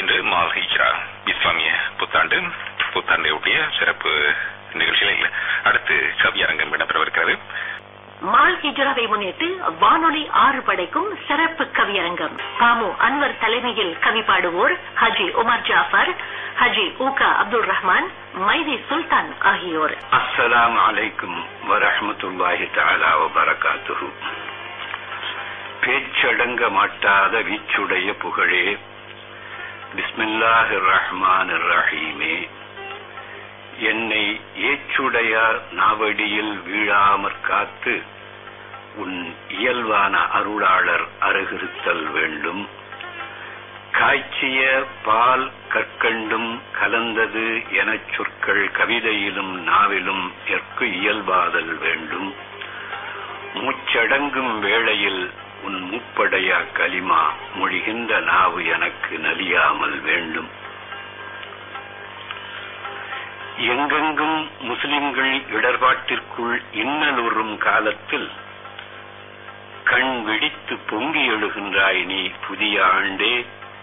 இன்று மால் ஹிஜ்ரா இஸ்லாமிய புத்தாண்டு புத்தாண்டையொட்டிய சிறப்பு நிகழ்ச்சிகளில் அடுத்து கவியரங்கம் இடம்பெறவிருக்கிறது மால் ஹிஜ்ராவை முன்னிட்டு வானொலி ஆறு படைக்கும் சிறப்பு கவியரங்கம் பாமு அன்வர் தலைமையில் கவி பாடுவோர் ஹஜி உமர் ஜாஃபர் ஹஜி ஊகா அப்துல் ரஹ்மான் மைதி சுல்தான் ஆகியோர் அஸ்ஸலாமு அலைக்கும் வரஹ்மத்துல்லாஹி தஆலா வபரகாத்துஹு பேச்சடங்க மாட்டாத வீச்சுடைய புகழே பிஸ்மில்லாஹிர் ரஹ்மானிர் ரஹீமே என்னை ஏச்சுடையார் நாவடியில் வீழாமற் காத்து உன் இயல்பான அருளாளர் அருகிருத்தல் வேண்டும் காய்ச்சிய பால் கற்கண்டும் கலந்தது எனச் சொற்கள் கவிதையிலும் நாவிலும் எற்கு இயல்பாதல் வேண்டும் மூச்சடங்கும் வேளையில் உன் முப்படையா கலிமா மொழிகின்ற நாவு எனக்கு நலியாமல் வேண்டும் எங்கெங்கும் முஸ்லிம்கள் இடர்பாட்டிற்குள் இன்னலுறும் காலத்தில் கண் விழித்து பொங்கி எழுகின்றாய் நீ புதிய ஆண்டே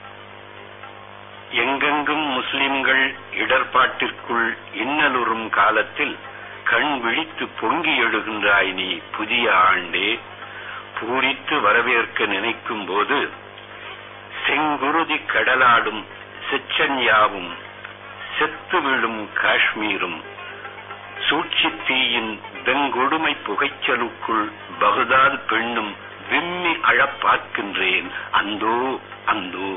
எங்கெங்கும் முஸ்லிம்கள் இடர்பாட்டிற்குள் இன்னலுறும் காலத்தில் கண் விழித்து பொங்கி எழுகின்றாய் நீ புதிய ஆண்டே பூரித்து வரவேற்க நினைக்கும் போது செங்குருதி கடலாடும் செச்சன்யாவும் செத்து விழும் காஷ்மீரும் சூழ்ச்சி தீயின் வெங்கொடுமை புகைச்சலுக்குள் பகுதாது பெண்ணும் விம்மி அழப் பார்க்கின்றேன் அந்தோ அந்தோ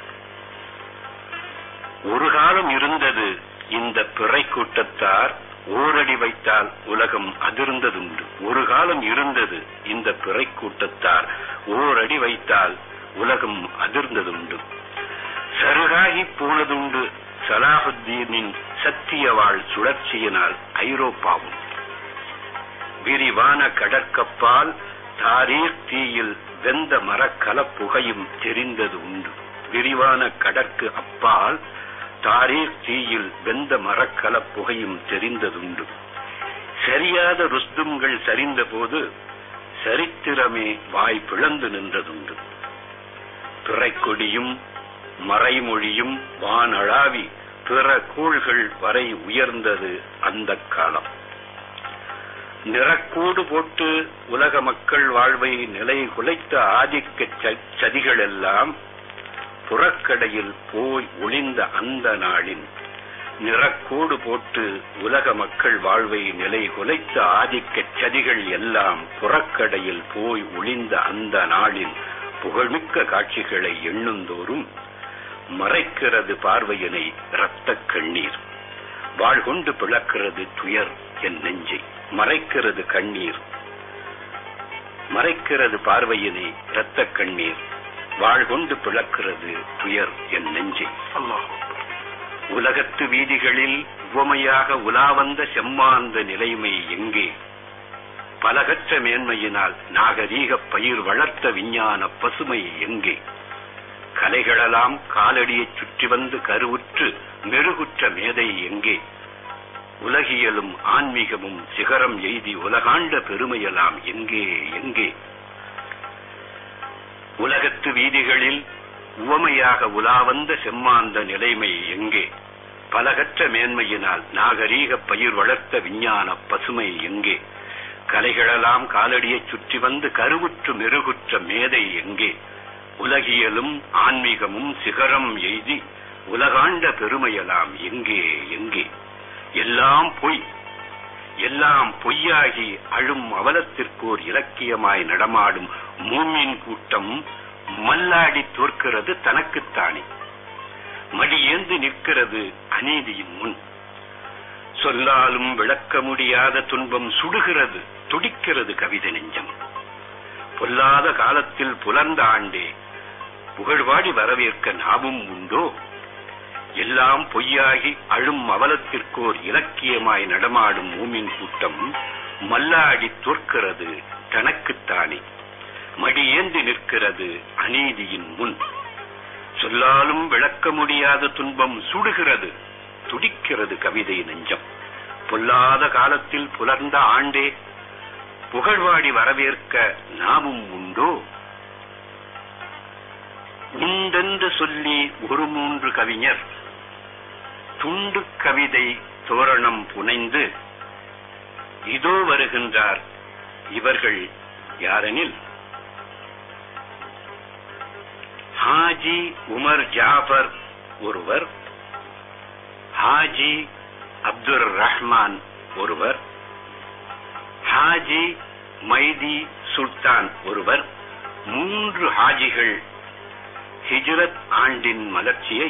ஒரு காலம் இருந்தது இந்த பிறை கூட்டத்தார் ஓரடி வைத்தால் உலகம் அதிர்ந்ததுண்டு ஒரு காலம் இருந்தது இந்த பிறை கூட்டத்தார் ஓரடி வைத்தால் உலகம் அதிர்ந்ததுண்டு சருகாகி போனதுண்டு சலாஹுத்தீனின் சத்தியவாழ் சுழற்சியினால் ஐரோப்பாவும் விரிவான கடற்கப்பால் தாரீர் தீயில் வெந்த மரக்கலப்புகையும் தெரிந்தது உண்டு விரிவான கடற்கு அப்பால் தாரீர் தீயில் வெந்த மரக்கலப்புகையும் தெரிந்ததுண்டு சரியாத ருஸ்தும்கள் சரிந்த போது சரித்திரமே வாய் பிளந்து நின்றதுண்டு பிறைக்கொடியும் மறைமொழியும் வானளாவி பிற கூழ்கள் வரை உயர்ந்தது அந்த காலம் நிறக்கூடு போட்டு உலக மக்கள் வாழ்வை நிலை குலைத்த ஆதிக்க சதிகள் எல்லாம் புறக்கடையில் போய் ஒளிந்த அந்த நாளின் நிறக்கூடு போட்டு உலக மக்கள் வாழ்வை நிலை குலைத்த ஆதிக்க சதிகள் எல்லாம் புறக்கடையில் போய் ஒளிந்த அந்த நாளின் புகழ்மிக்க காட்சிகளை எண்ணுந்தோறும் மறைக்கிறது பார்வையினை இரத்த கண்ணீர் வாழ்கொண்டு பிளக்கிறது துயர் என் நெஞ்சை மறைக்கிறது கண்ணீர் மறைக்கிறது பார்வையினை இரத்த கண்ணீர் வாழ்கொண்டு பிளக்கிறது துயர் என் நெஞ்சை உலகத்து வீதிகளில் உவமையாக உலா வந்த செம்மாந்த நிலைமை எங்கே பலகற்ற மேன்மையினால் நாகரீக பயிர் வளர்த்த விஞ்ஞான பசுமை எங்கே கலைகளெல்லாம் காலடியைச் சுற்றி வந்து கருவுற்று மெருகுற்ற மேதை எங்கே உலகியலும் ஆன்மீகமும் சிகரம் எய்தி உலகாண்ட பெருமையெல்லாம் எங்கே எங்கே உலகத்து வீதிகளில் உவமையாக உலா வந்த செம்மாந்த நிலைமை எங்கே பலகற்ற மேன்மையினால் நாகரீக பயிர் வளர்த்த விஞ்ஞான பசுமை எங்கே கலைகளெல்லாம் காலடியைச் சுற்றி வந்து கருவுற்று மெருகுற்ற மேதை எங்கே உலகியலும் ஆன்மீகமும் சிகரம் எய்தி உலகாண்ட பெருமையெல்லாம் எங்கே எங்கே எல்லாம் பொய் எல்லாம் பொய்யாகி அழும் அவலத்திற்கோர் இலக்கியமாய் நடமாடும் மூமின் கூட்டம் மல்லாடி தோற்கிறது தனக்குத்தானே மடியேந்து நிற்கிறது அநீதியின் முன் சொல்லாலும் விளக்க முடியாத துன்பம் சுடுகிறது துடிக்கிறது கவிதை நெஞ்சம் பொல்லாத காலத்தில் புலர்ந்த ஆண்டே புகழ்வாடி வரவேற்க நாமும் உண்டோ எல்லாம் பொய்யாகி அழும் அவலத்திற்கோர் இலக்கியமாய் நடமாடும் மூமின் கூட்டம் மல்லாடி தோற்கிறது தனக்குத்தானே மடியேந்து நிற்கிறது அநீதியின் முன் சொல்லாலும் விளக்க முடியாத துன்பம் சுடுகிறது துடிக்கிறது கவிதை நெஞ்சம் பொல்லாத காலத்தில் புலர்ந்த ஆண்டே புகழ்வாடி வரவேற்க நாமும் உண்டோ உண்டென்று சொல்லி ஒரு மூன்று கவிஞர் துண்டு கவிதை தோரணம் புனைந்து இதோ வருகின்றார் இவர்கள் யாரெனில் ஹாஜி உமர் ஜாஃபர் ஒருவர் ஹாஜி அப்துல் ரஹ்மான் ஒருவர் ஹாஜி மைதி சுல்தான் ஒருவர் மூன்று ஹாஜிகள் ஹிஜ்ரத் ஆண்டின் மலர்ச்சியை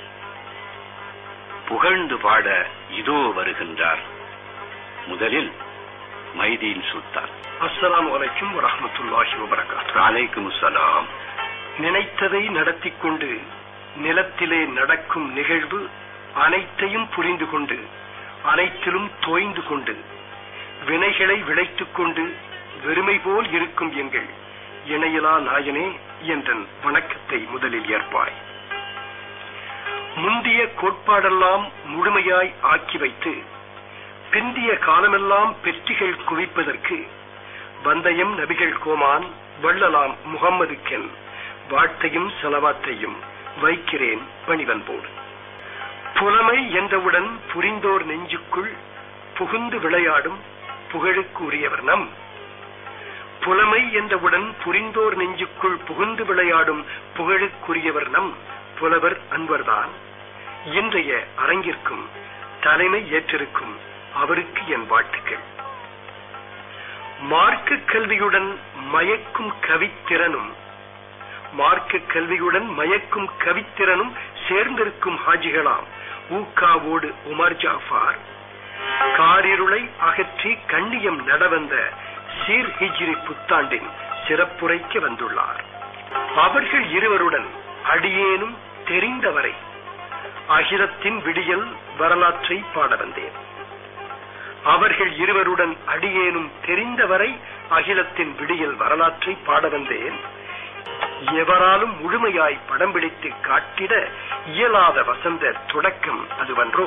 புகழ்ந்து பாட இதோ வருகின்றார் முதலில் மைதீன் சுல்தான் அஸ்ஸலாமு அலைக்கும் வரஹ்மத்துல்லாஹி வபரகாத்துஹு அலைக்கும் சலாம் நினைத்ததை நடத்திக் கொண்டு நிலத்திலே நடக்கும் நிகழ்வு அனைத்தையும் புரிந்து கொண்டு அனைத்திலும் தோய்ந்து கொண்டு வினைகளை விளைத்துக் கொண்டு வெறுமை போல் இருக்கும் எங்கள் இணையலா நாயனே என்றன் வணக்கத்தை முதலில் ஏற்பாய் முந்திய கோட்பாடெல்லாம் முழுமையாய் ஆக்கி வைத்து பிந்திய காலமெல்லாம் பெற்றிகள் குவிப்பதற்கு வந்தயம் நபிகள் கோமான் வள்ளலாம் முகம்மதுக்கென் வாழ்த்தையும் செலவாத்தையும் வைக்கிறேன் பணிவன்போடு புலமை என்றவுடன் புரிந்தோர் நெஞ்சுக்குள் புகுந்து விளையாடும் புகழுக்கு உரியவர் நம் புலமை என்றவுடன் புரிந்தோர் நெஞ்சுக்குள் புகுந்து விளையாடும் புகழுக்குரியவர் நம் புலவர் அன்பர்தான் இன்றைய அரங்கிற்கும் தலைமை ஏற்றிருக்கும் அவருக்கு என் வாழ்த்துக்கள் மார்க்க கல்வியுடன் மயக்கும் கவித்திறனும் மார்க்க கல்வியுடன் மயக்கும் கவித்திறனும் சேர்ந்திருக்கும் ஹாஜிகளாம் ஊக்காவோடு உமர் ஜாஃபார் காரிருளை அகற்றி கண்ணியம் நடவந்த சீர் ஹிஜ்ரி புத்தாண்டின் சிறப்புரைக்க வந்துள்ளார் அவர்கள் இருவருடன் அடியேனும் தெரிந்தவரை அகிலத்தின் விடியல் வரலாற்றை பாட வந்தேன் அவர்கள் இருவருடன் அடியேனும் தெரிந்தவரை அகிலத்தின் விடியல் வரலாற்றை பாட வந்தேன் எவராலும் முழுமையாய் படம் பிடித்து காட்டிட இயலாத வசந்த தொடக்கம் அதுவன்றோ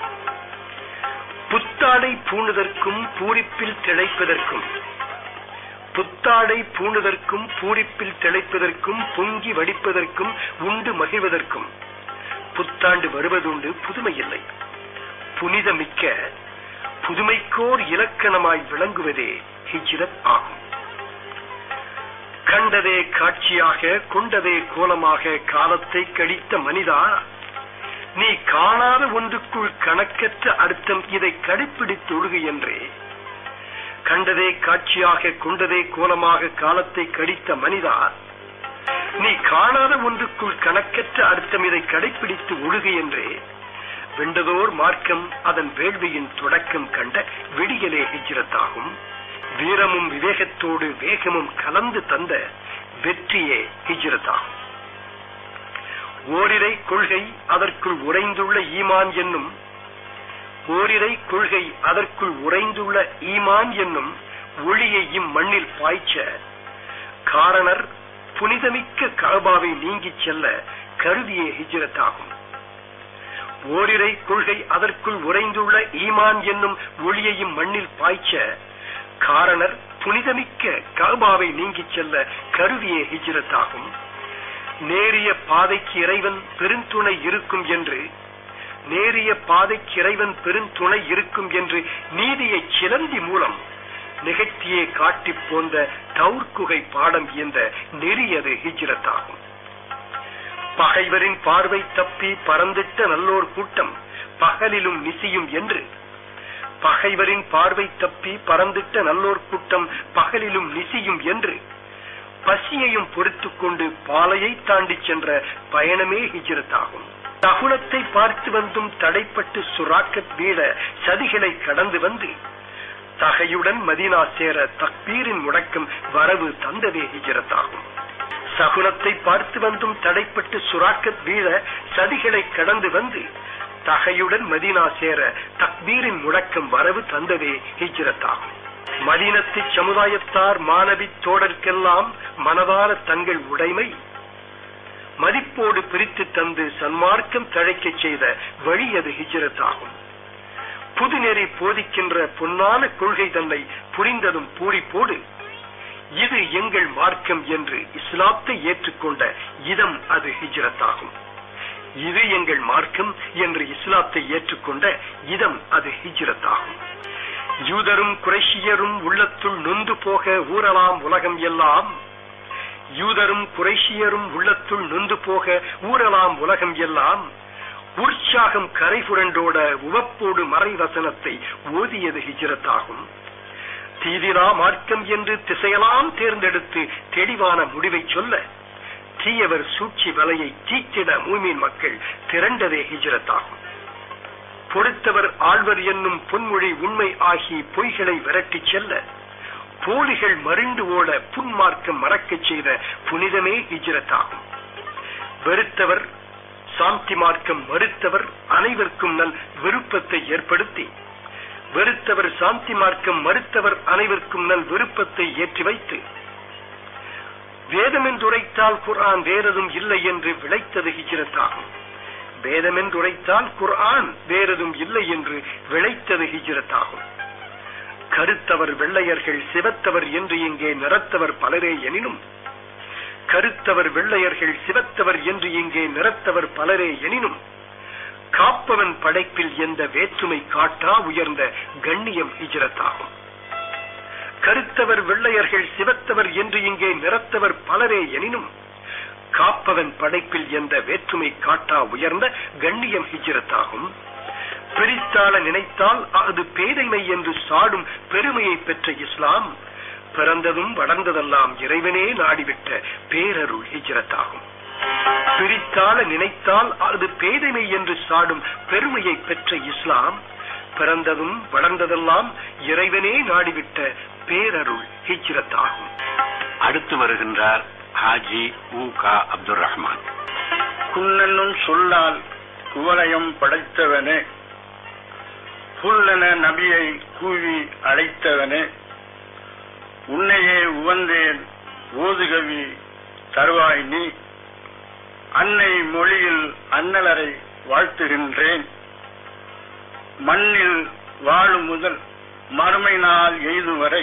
புத்தாடை பூணுதற்கும் பூரிப்பில் திளைப்பதற்கும் புத்தாடை பூணுதற்கும் பூரிப்பில் திளைப்பதற்கும் பொங்கி வடிப்பதற்கும் உண்டு மகிழ்வதற்கும் புத்தாண்டு வருவதுண்டு புதுமையில்லை புனிதமிக்க புதுமைக்கோர் இலக்கணமாய் விளங்குவதே ஹிஜ்ரத் ஆகும் கண்டதே காட்சியாக கொண்டதே கோலமாக காலத்தை கழித்த மனிதா நீ காணாத ஒன்றுக்குள் கணக்கற்ற அர்த்தம் இதை கடைப்பிடித்து ஒழுகு என்றே கண்டதே காட்சியாக கொண்டதே கோலமாக காலத்தை கழித்த மனிதா நீ காணாத ஒன்றுக்குள் கணக்கற்ற அர்த்தம் இதை கடைப்பிடித்து ஒழுகு என்றே வெண்டதோர் மார்க்கம் அதன் வேள்வியின் தொடக்கம் கண்ட விடியலே ஹிஜ்ரத்தாகும் வீரமும் விவேகத்தோடு வேகமும் கலந்து தந்த வெற்றியே ஹிஜ்ரத்தாகும் ஓரிரை கொள்கை அதற்குள் உறைந்துள்ள ஈமான் என்னும் ஓரிரை கொள்கை அதற்குள் உறைந்துள்ள ஈமான் என்னும் ஒளியை இம்மண்ணில் பாய்ச்ச காரணர் புனிதமிக்க கபாவை நீங்கிச் செல்ல கருதிய ஹிஜ்ரத்தாகும் ஓரிரை கொள்கை அதற்குள் உறைந்துள்ள ஈமான் என்னும் ஒளியையும் மண்ணில் பாய்ச்ச காரணர் புனிதமிக்க கபாவை நீங்கிச் செல்ல கருவிய ஹிஜ்ரத்தாகும் நேரிய பாதைக்கு இறைவன் பெருந்துணை இருக்கும் என்று நேரிய பாதைக்கு இறைவன் பெருந்துணை இருக்கும் என்று நீதியை சிலந்தி மூலம் நிகழ்த்தியே காட்டி போந்த தௌர்குகை பாடம் இந்த நெறியது ஹிஜ்ரத்தாகும் பகைவரின் பார்வை தப்பி பறந்திட்ட நல்லோர் கூட்டம் பகலிலும் நிசியும் என்று பகைவரின் பார்வை தப்பி பறந்திட்ட நல்லோர் கூட்டம் பகலிலும் நிசியும் என்று பசியையும் பொறுத்துக் கொண்டு பாலையை தாண்டி சென்ற பயணமே ஹிஜ்ரத்தாகும் தகுணத்தை பார்த்து வந்தும் தடைப்பட்டு சுராக்கத் வீழ சதிகளை கடந்து வந்து தகையுடன் மதீனா சேர தக்பீரின் முடக்கம் வரவு தந்ததே ஹிஜ்ரத்தாகும் சகுனத்தை பார்த்து வந்தும் தடைப்பட்டு சுராக்கத் வீழ சதிகளை கடந்து வந்து தகையுடன் மதீனா சேர தக்பீரின் முடக்கம் வரவு தந்ததே ஹிஜ்ரத்தாகும் மதீனத்து சமுதாயத்தார் மாணவி தோடர்க்கெல்லாம் மனதார தங்கள் உடைமை மதிப்போடு பிரித்து தந்து சன்மார்க்கம் தழைக்கச் செய்த வழி அது ஹிஜ்ரத்தாகும் புதுநெறி போதிக்கின்ற பொன்னான கொள்கை தன்னை புரிந்ததும் பூரிப்போடு இது எங்கள் மார்க்கம் என்று இஸ்லாத்தை ஏற்றுக்கொண்ட இதம் அது ஹிஜ்ரத்தாகும் இது எங்கள் மார்க்கம் என்று இஸ்லாத்தை ஏற்றுக்கொண்ட இதம் அது ஹிஜ்ரத்தாகும் யூதரும் குறைஷியரும் உள்ளத்துள் நொந்து போக ஊரலாம் உலகம் எல்லாம் யூதரும் குறைஷியரும் உள்ளத்துள் நொந்து போக ஊரலாம் உலகம் எல்லாம் உற்சாகம் கரை புரண்டோட உவப்போடு மறைவசனத்தை ஓதியது ஹிஜ்ரத்தாகும் தீதிரா மார்க்கம் என்று திசையெல்லாம் தேர்ந்தெடுத்து தெளிவான முடிவை சொல்ல தீயவர் சூழ்ச்சி வலையை தீக்கிட மூமின் மக்கள் திரண்டதே ஹிஜ்ரத்தாகும் பொறுத்தவர் ஆழ்வர் என்னும் பொன்மொழி உண்மை ஆகி பொய்களை விரட்டிச் செல்ல போலிகள் மறிண்டு ஓட புன்மார்க்கம் மறக்கச் செய்த புனிதமே ஹிஜ்ரத்தாகும் வெறுத்தவர் சாந்தி மார்க்கம் மறுத்தவர் அனைவருக்கும் நல் விருப்பத்தை ஏற்படுத்தி வெறுத்தவர் சாந்தி மார்க்கம் மறுத்தவர் அனைவருக்கும் நல் விருப்பத்தை ஏற்றி வைத்து வேதமென்றுரைத்தால் குர்ஆன் வேறெதும் இல்லை என்று விளைத்தது ஹிஜ்ரத்தாகும் வேதமென்றுரைத்தால் குர்ஆன் வேறெதும் இல்லை என்று விளைத்தது ஹிஜ்ரத்தாகும் கருத்தவர் வெள்ளையர்கள் சிவத்தவர் என்று இங்கே நிறத்தவர் பலரே எனினும் கருத்தவர் வெள்ளையர்கள் சிவத்தவர் என்று இங்கே நிறத்தவர் பலரே எனினும் காப்பவன் படைப்பில் எந்த வேற்றுமை காட்டா உயர்ந்த கண்ணியம் ஹிஜ்ரத்தாகும் கருத்தவர் வெள்ளையர்கள் சிவத்தவர் என்று இங்கே நிறத்தவர் பலரே எனினும் காப்பவன் படைப்பில் எந்த வேற்றுமை காட்டா உயர்ந்த கண்ணியம் ஹிஜ்ரத்தாகும் பிரித்தாள நினைத்தால் அது பேதைமை என்று சாடும் பெருமையை பெற்ற இஸ்லாம் பிறந்ததும் வளர்ந்ததெல்லாம் இறைவனே நாடிவிட்ட பேரருள் ஹிஜ்ரத்தாகும் பிரித்தாள நினைத்தால் அது பேதைமை என்று சாடும் பெருமையை பெற்ற இஸ்லாம் பிறந்ததும் வளர்ந்ததெல்லாம் இறைவனே நாடிவிட்ட பேரருள் ஹிஜ்ரத்தாகும் அடுத்து வருகின்றார் ஹாஜி உ கா அப்துல் ரஹ்மான் குன்னென்னும் சொல்லால் குவலயம் படைத்தவனே புல்லென நபியை கூவி அழைத்தவனே உன்னையே உவந்தேன் ஓதுகவி தருவாய் நீ அன்னை மொழியில் அன்னலரை வாழ்த்துகின்றேன் மண்ணில் வாழும் முதல் மறுமை நாள் எய்துவரை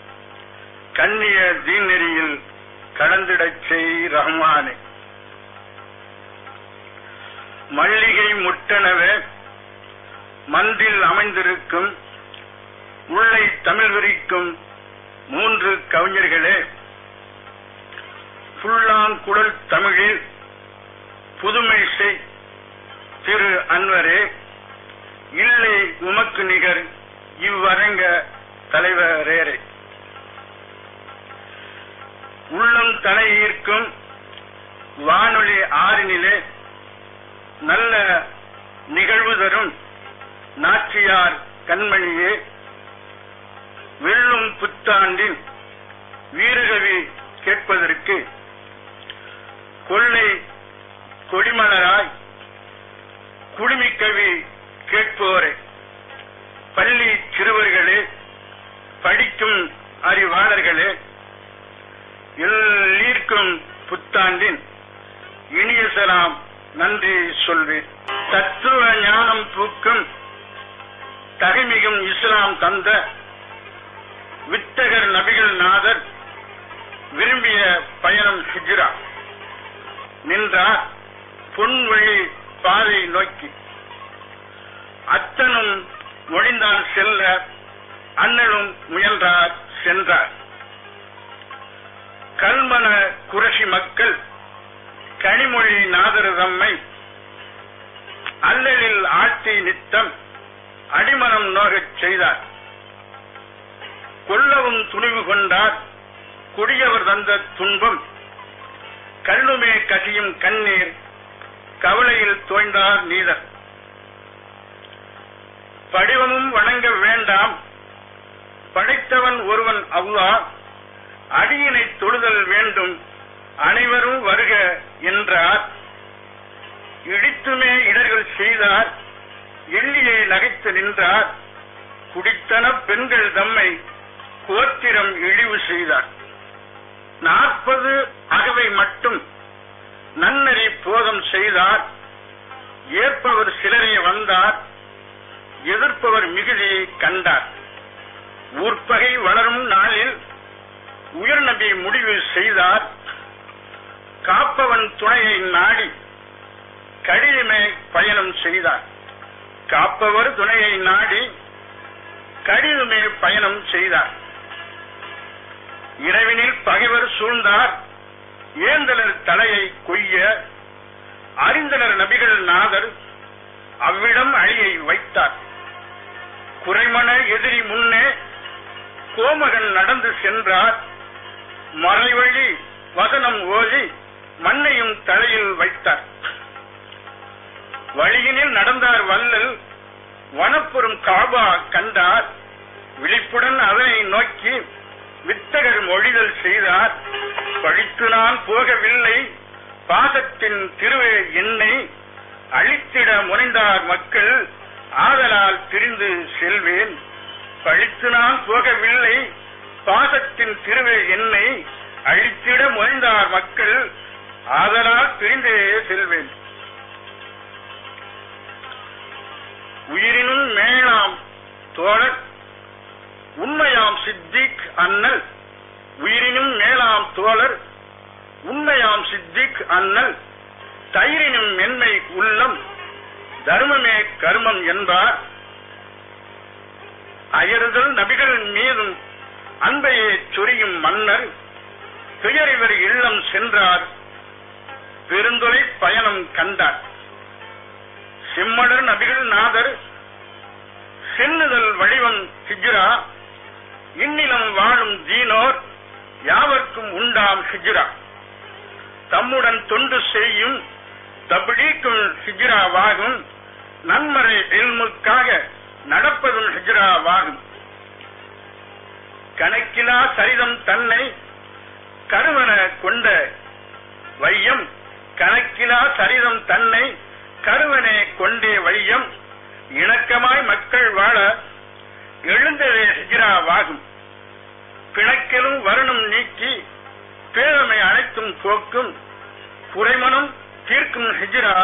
கண்ணிய தீநெறியில் கடந்திடச் செய் ரஹ்மானே மல்லிகை முட்டனவே மந்தில் அமைந்திருக்கும் உள்ளை தமிழ் விரிக்கும் மூன்று கவிஞர்களே புல்லாங்குழல் தமிழில் புதுமை செய் திரு அன்வரே இல்லை உமக்கு நிகர் இவ்வரங்க தலைவரேரே உள்ளம் தலை ஈர்க்கும் வானொலி ஆறினிலே நல்ல நிகழ்வு தரும் நாச்சியார் கண்மணியே வெல்லும் புத்தாண்டின் வீரகவி கேட்பதற்கு கொள்ளை கொடிமலராய் குடுமிக்கவி கேட்போரே பள்ளி சிறுவர்களே படிக்கும் அறிவாளர்களே எல்லீர்க்கும் புத்தாண்டின் இனிய சலாம் நன்றி சொல்வேன் தத்துவ ஞானம் பூக்கும் தகைமிகும் இஸ்லாம் தந்த வித்தகர் நபிகள் நாதர் விரும்பிய பயணம் ஹிஜ்ரா நின்றார் பொன்வழி பாதை நோக்கி அத்தனும் மொழிந்தான் செல்ல அண்ணனும் முயன்றார் சென்றார் கல்மன குரசி மக்கள் கனிமொழி நாதர் தம்மை அல்லலில் ஆட்சி நித்தம் அடிமனம் நோகச் செய்தார் கொல்லவும் துணிவு கொண்டார் குடியவர் தந்த துன்பம் கல்லுமே கசியும் கண்ணீர் கவலையில் தோய்ந்தார் நீதர் படிவமும் வணங்க வேண்டாம் படைத்தவன் ஒருவன் அவ்வா அடியினை தொழுதல் வேண்டும் அனைவரும் வருக என்றார் இடித்துமே இடர்கள் செய்தார் எள்ளியே நகைத்து நின்றார் குடித்தன பெண்கள் தம்மை கோத்திரம் இழிவு செய்தார் நாற்பது அகவை மட்டும் நன்னறி போதம் செய்தார் ஏற்பவர் சிலரே வந்தார் எதிர்ப்பவர் மிகுதியை கண்டார் ஊர்ப்பகை வளரும் நாளில் உயர் நபி முடிவு செய்தார் காப்பவன் துணையை நாடி கடிதமே பயணம் செய்தார் காப்பவர் துணையை நாடி கடிதமே பயணம் செய்தார் இரவினில் பகைவர் சூழ்ந்தார் ஏந்தலர் தலையை கொய்ய அறிந்தனர் நபிகள் நாதர் அவ்விடம் அழியை வைத்தார் குறைமன எதிரி முன்னே கோமகன் நடந்து சென்றார் மறைவழி வசனம் ஓதி மண்ணையும் தலையில் வைத்தார் வழியினில் நடந்தார் வல்லல் வனப்புறம் காபா கண்டார் விழிப்புடன் அதனை நோக்கி வித்தகர் மொழிதல் செய்தார் பழித்து நான் போகவில்லை பாசத்தின் திருவே என்னை அழித்திட முனைந்தார் மக்கள் ஆதலால் பிரிந்து செல்வேன் பழித்து நான் போகவில்லை பாசத்தின் திருவே என்னை அழித்திட முனைந்தார் மக்கள் ஆதலால் பிரிந்தே செல்வேன் உயிரினும் மேலாம் தோழர் உண்மையாம் சித்திக் அண்ணல் உயிரினும் மேலாம் தோழர் உண்மையாம் சித்திக் அண்ணல் தயிரினும் மென்மை உள்ளம் தர்மமே கர்மம் என்பார் அயறுதல் நபிகள் மீதும் அன்பையே சொரியும் மன்னர் துயரிவர் இல்லம் சென்றார் பெருந்தொலை பயணம் கண்டார் செம்மடர் நபிகள் நாதர் சென்னுதல் வடிவம் ஹிஜ்ரா இன்னிலம் வாழும் தீனோர் யாவர்க்கும் உண்டாம் ஹிஜ்ரா தம்முடன் தொண்டு செய்யும் தபிலீக்கும் ஹிஜ்ராவாகும் நன்மறை இல்முக்காக நடப்பதும் ஹிஜ்ராவாகும் கணக்கிலா சரிதம் தன்னை கருவன கொண்ட வையம் கணக்கிலா சரிதம் தன்னை கருவனே கொண்டே வையம் இணக்கமாய் மக்கள் வாழ எழுந்ததே ஹிஜ்ராவாகும் பிணக்கிலும் வருணம் நீக்கி பேரமை அனைத்தும் போக்கும் குறைமனம் தீர்க்கும் ஹிஜ்ரா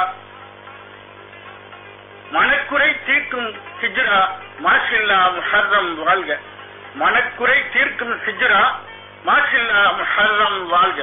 மனக்குறை தீர்க்கும் ஹிஜ்ரா மாசில்லா முஹர்ரம் வாழ்க மனக்குறை தீர்க்கும் ஹிஜ்ரா மாசில்லா முஹர்ரம் வாழ்க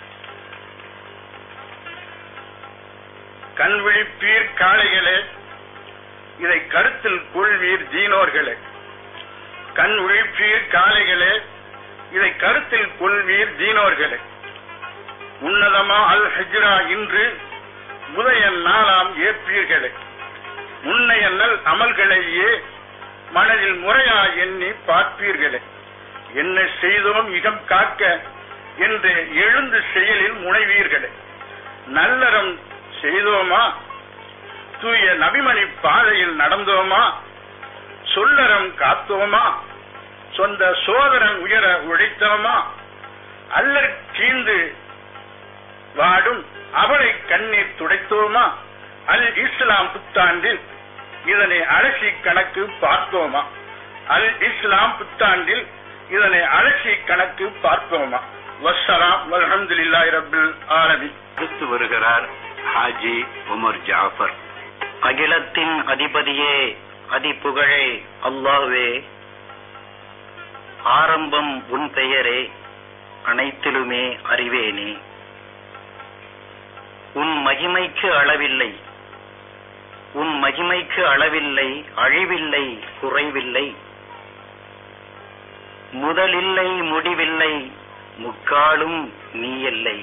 கண் விழிப்பீர் காளைகளே இதை கருத்தில் கொள்வீர் தீனோர்களே கண் விழிப்பீர் காளைகளே இதை கருத்தில் கொள்வீர் தீனோர்களே உன்னதமா அல் ஹிஜ்ரா இன்று உதய நாளாம் ஏற்பீர்களே முன்னைய நல் அமல்களையே மனதில் முறையா எண்ணி பார்ப்பீர்களே என்ன செய்தோம் இகம் காக்க என்று எழுந்து செயலில் முனைவீர்களே நல்லறம் செய்தோமா தூய நபிமணி பாதையில் நடந்தோமா சொல்லறம் காத்தோமா சொந்த சோதரன் உயர உழைத்தோமா அல்லற் கீழ்ந்து வாடும் அவளை கண்ணீர் துடைத்தோமா அல் இஸ்லாம் புத்தாண்டில் இதனை அலசி கணக்கு பார்த்தோமா அல் இஸ்லாம் புத்தாண்டில் இதனை அலசி கணக்கு பார்த்தோமா வஸ்ஸலாம் வல்ஹம்துலில்லாஹி ரப்பில் ஆலமீன் அடுத்து வருகிறார் ஹாஜி உமர் ஜாஃபர் அகிலத்தின் அதிபதியே அதிபுகழே அல்லாஹ்வே ஆரம்பம் உன் பெயரே அனைத்திலுமே அறிவேனே உன் மகிமைக்கு அளவில்லை உன் மகிமைக்கு அளவில்லை அழிவில்லை குறைவில்லை முதலில்லை முடிவில்லை முக்காலும் நீ இல்லை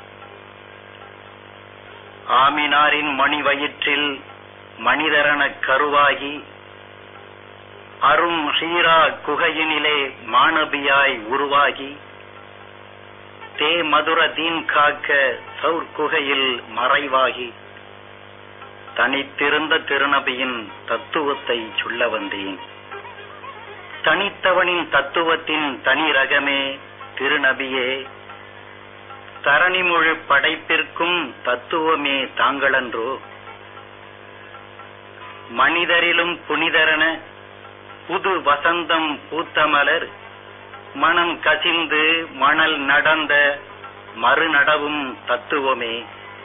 ஆமினாரின் மணி வயிற்றில் மனிதரெனக் கருவாகி அரும் ஹீரா குகையினிலே மாணபியாய் உருவாகி தே மதுர தீன் காக்க சௌர் குகையில் மறைவாகி தனித்திருந்த திருநபியின் தத்துவத்தை சொல்ல வந்தேன் தனித்தவனின் தத்துவத்தின் தனி ரகமே திருநபியே தரணிமுழு படைப்பிற்கும் தத்துவமே தாங்களன்றோ மனிதரிலும் புனிதரென புது வசந்தம் பூத்தமலர் மனம் கசிந்து மணல் நடந்த மறுநடவும் தத்துவமே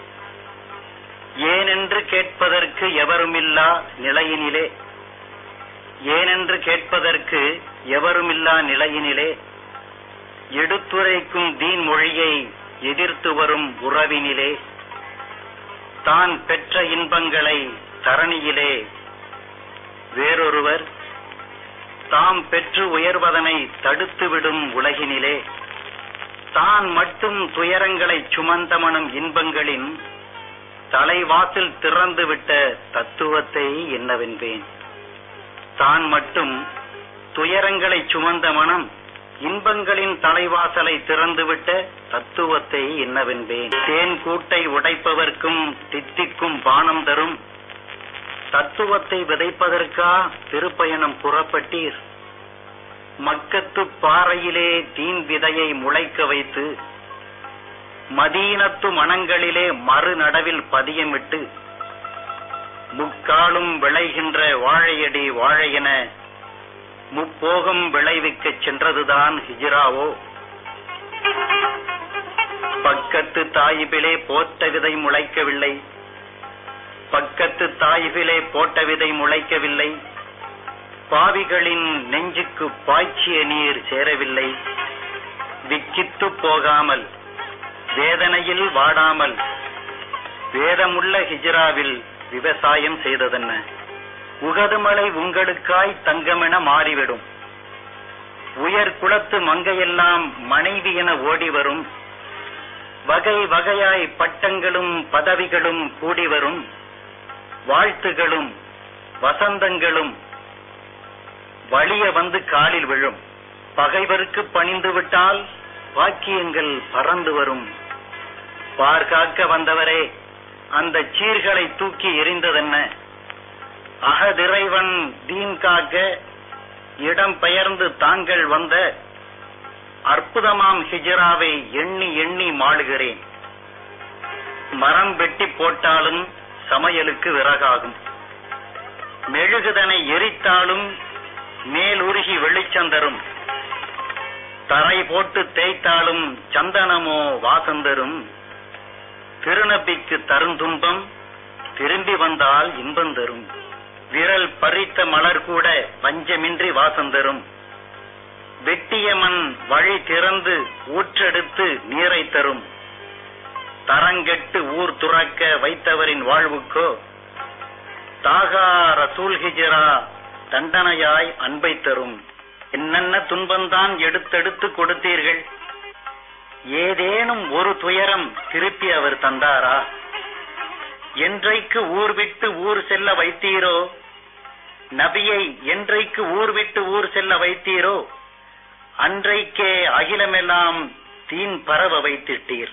ஏனென்று கேட்பதற்கு எவருமில்லா நிலையினிலே ஏனென்று கேட்பதற்கு எவருமில்லா நிலையினிலே எடுத்துரைக்கும் தீன் மொழியை எதிர்த்து வரும் உறவினிலே தான் பெற்ற இன்பங்களை தரணியிலே வேறொருவர் தாம் பெற்று உயர்வதனை தடுத்துவிடும் உலகினிலே தான் மட்டும் துயரங்களை சுமந்தமனும் இன்பங்களின் தலைவாசல் திறந்துவிட்ட தத்துவத்தை என்னவென்பேன் தான் மட்டும் துயரங்களை சுமந்த மனம் இன்பங்களின் தலைவாசலை திறந்துவிட்ட தத்துவத்தை என்னவென்பேன் தேன் கூட்டை உடைப்பவர்க்கும் தித்திக்கும் பானம் தரும் தத்துவத்தை விதைப்பதற்கா திருப்பயணம் புறப்பட்டீர் மக்கத்து பாறையிலே தீன் விதையை முளைக்க வைத்து மதீனத்து மனங்களிலே மறுநடவில் பதியமிட்டு முக்காலும் விளைகின்ற வாழையடி வாழையென முப்போகம் விளைவிக்கச் சென்றதுதான் ஹிஜ்ராவோ பக்கத்து தாயிபிலே போட்ட விதை முளைக்கவில்லை பக்கத்து தாயிபிலே போட்ட விதை முளைக்கவில்லை பாவிகளின் நெஞ்சுக்கு பாய்ச்சிய நீர் சேரவில்லை விக்கித்து போகாமல் வேதனையில் வாடாமல் வேதமுள்ள ஹிஜ்ராவில் விவசாயம் செய்ததென்ன உகதுமலை உங்களுக்காய் தங்கமென மாறிவிடும் உயர் குலத்து மங்கையெல்லாம் மனைவி என ஓடி வரும் வகை வகையாய் பட்டங்களும் பதவிகளும் கூடி வரும் வாழ்த்துகளும் வசந்தங்களும் வலிய வந்து காலில் விழும் பகைவருக்கு பணிந்து விட்டால் வாக்கியங்கள் பறந்து வரும் பார்காக்க வந்தவரே அந்த சீர்களை தூக்கி எறிந்ததென்ன அகதிறைவன் தீன் காக்க இடம் பெயர்ந்து தாங்கள் வந்த அற்புதமாம் ஹிஜராவை எண்ணி எண்ணி மாளுகிறேன் மரம் வெட்டி போட்டாலும் சமையலுக்கு விறகாகும் மெழுகுதனை எரித்தாலும் மேலுருகி வெளிச்சந்தரும் தரை போட்டு தேய்த்தாலும் சந்தனமோ வாசந்தரும் திருநபிக்கு தருந்துன்பம் திரும்பி வந்தால் இன்பம் தரும் விரல் பறித்த மலர் கூட வஞ்சமின்றி வாசந்தரும் வெட்டிய மண் வழி திறந்து ஊற்றெடுத்து நீரை தரும் தரங்கெட்டு ஊர் துறக்க வைத்தவரின் வாழ்வுக்கோ தாகா ரசூல் ஹிஜரா தண்டனையாய் அன்பை தரும் என்னென்ன துன்பந்தான் எடுத்தெடுத்து கொடுத்தீர்கள் ஏதேனும் ஒரு துயரம் திருப்பி அவர் தந்தாரா என்றைக்கு ஊர் விட்டு ஊர் செல்ல வைத்தீரோ நபியை என்றைக்கு ஊர் விட்டு ஊர் செல்ல வைத்தீரோ அன்றைக்கே அகிலமெல்லாம் தீன் பரவ வைத்திட்டீர்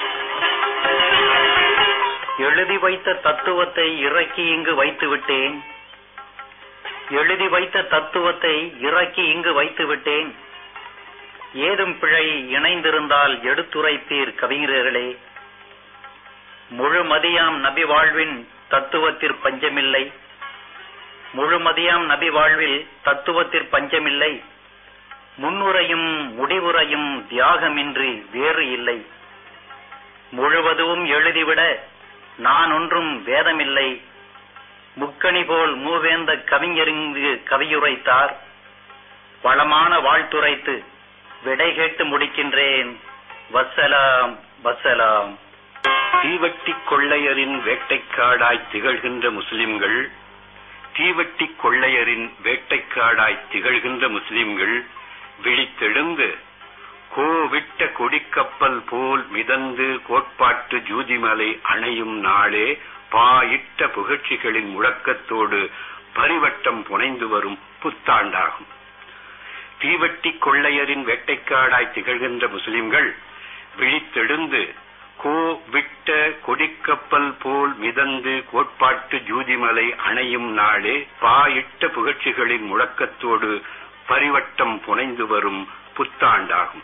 எழுதி வைத்த தத்துவத்தை இறக்கி இங்கு வைத்து விட்டேன் எழுதி வைத்த தத்துவத்தை இறக்கி இங்கு வைத்து விட்டேன் ஏதும் பிழை இணைந்திருந்தால் எடுத்துரைப்பீர் கவிஞர்களே முழுமதியாம் நபி வாழ்வின் தத்துவத்திற் பஞ்சமில்லை முழுமதியாம் நபி வாழ்வில் தத்துவத்திற் பஞ்சமில்லை முன்னுரையும் முடிவுரையும் தியாகமின்றி வேறு இல்லை முழுவதும் எழுதிவிட நான் ஒன்றும் வேதமில்லை முக்கணி போல் மூவேந்த கவிஞரிங்கு கவியுரைத்தார் வளமான வாழ்த்துரைத்து விடை கேட்டு முடிக்கின்றேன் வசலாம் வசலாம் தீவட்டி கொள்ளையரின் வேட்டைக்காடாய் திகழ்கின்ற முஸ்லிம்கள் தீவட்டி கொள்ளையரின் வேட்டைக்காடாய் திகழ்கின்ற முஸ்லிம்கள் விழித்தெழுந்து கோவிட்ட கொடிக்கப்பல் போல் மிதந்து கோட்பாட்டு ஜூதிமலை அணையும் நாளே பாயிட்ட புகழ்ச்சிகளின் முழக்கத்தோடு பரிவட்டம் புனைந்து வரும் புத்தாண்டாகும் தீவட்டி கொள்ளையரின் வேட்டைக்காடாய் திகழ்கின்ற முஸ்லிம்கள் விழித்தெழுந்து கோ விட்ட கொடிக்கப்பல் போல் மிதந்து கோட்பாட்டு ஜூதிமலை அணையும் நாளே பாயிட்ட புகழ்ச்சிகளின் முழக்கத்தோடு பரிவட்டம் புனைந்து வரும் புத்தாண்டாகும்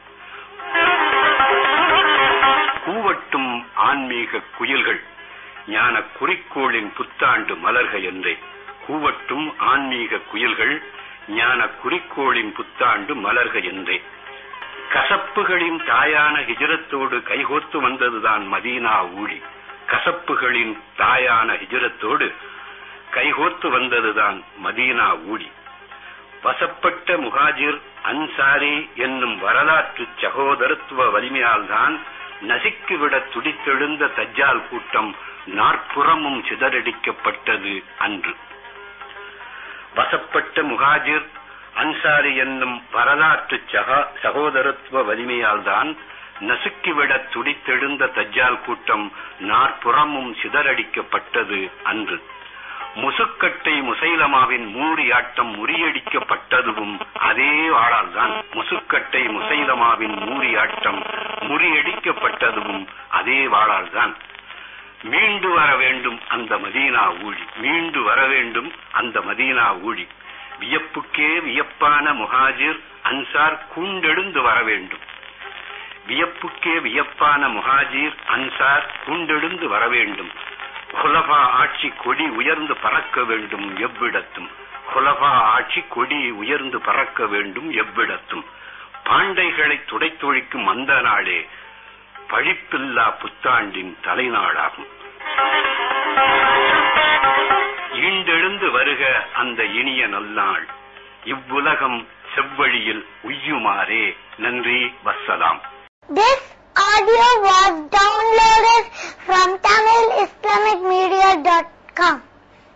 கூவட்டும் ஆன்மீக குயில்கள் ஞான குறிக்கோளின் புத்தாண்டு மலர்க என்றே கூவட்டும் ஆன்மீக குயில்கள் ஞான குறிக்கோளின் புத்தாண்டு மலர்க என்றே கசப்புகளின் தாயான ஹிஜரத்தோடு கைகோத்து வந்ததுதான் மதீனா ஊழி கசப்புகளின் தாயான ஹிஜரத்தோடு கைகோத்து வந்ததுதான் மதீனா ஊழி வசப்பட்ட முஹாஜிர் அன்சாரி என்னும் வரலாற்று சகோதரத்துவ வலிமையால்தான் நசுக்கிவிட துடித்தெழுந்த தஜ்ஜால் கூட்டம் நாற்புறமும் சிதறடிக்கப்பட்டது அன்று வசப்பட்ட முஹாஜிர் அன்சாரி என்னும் வரலாற்று சகா- சகோதரத்துவ வலிமையால்தான் நசுக்கிவிட துடித்தெழுந்த தஜ்ஜால் கூட்டம் நாற்புறமும் சிதறடிக்கப்பட்டது அன்று முசுக்கட்டை முசைலமாவின் மூரியாட்டம் முறியடிக்கப்பட்டதும் அதே வாளால்தான் முசுக்கட்டை முசைலமாவின் மூரியாட்டம் முறியடிக்கப்பட்டதும் அதே வாளால்தான் மீண்டு வர வேண்டும் அந்த மதீனா ஊழி மீண்டு வர வேண்டும் அந்த மதீனா ஊழி வியப்புக்கே வியப்பான முஹாஜிர் அன்சார் கூண்டெழுந்து வர வேண்டும் வியப்புக்கே வியப்பான முஹாஜிர் அன்சார் கூண்டெழுந்து வர வேண்டும் குலபா ஆட்சி கொடி உயர்ந்து பறக்க வேண்டும் எவ்விடத்தும் குலபா ஆட்சி கொடி உயர்ந்து பறக்க வேண்டும் எவ்விடத்தும் பாண்டைகளை துடைத்தொழிக்கும் அந்த நாளே பழிப்பில்லா புத்தாண்டின் தலைநாளாகும் ஈண்டெழுந்து வருக அந்த இனிய நல்நாள் இவ்வுலகம் செவ்வழியில் உய்யுமாறே நன்றி வசலாம் This audio was downloaded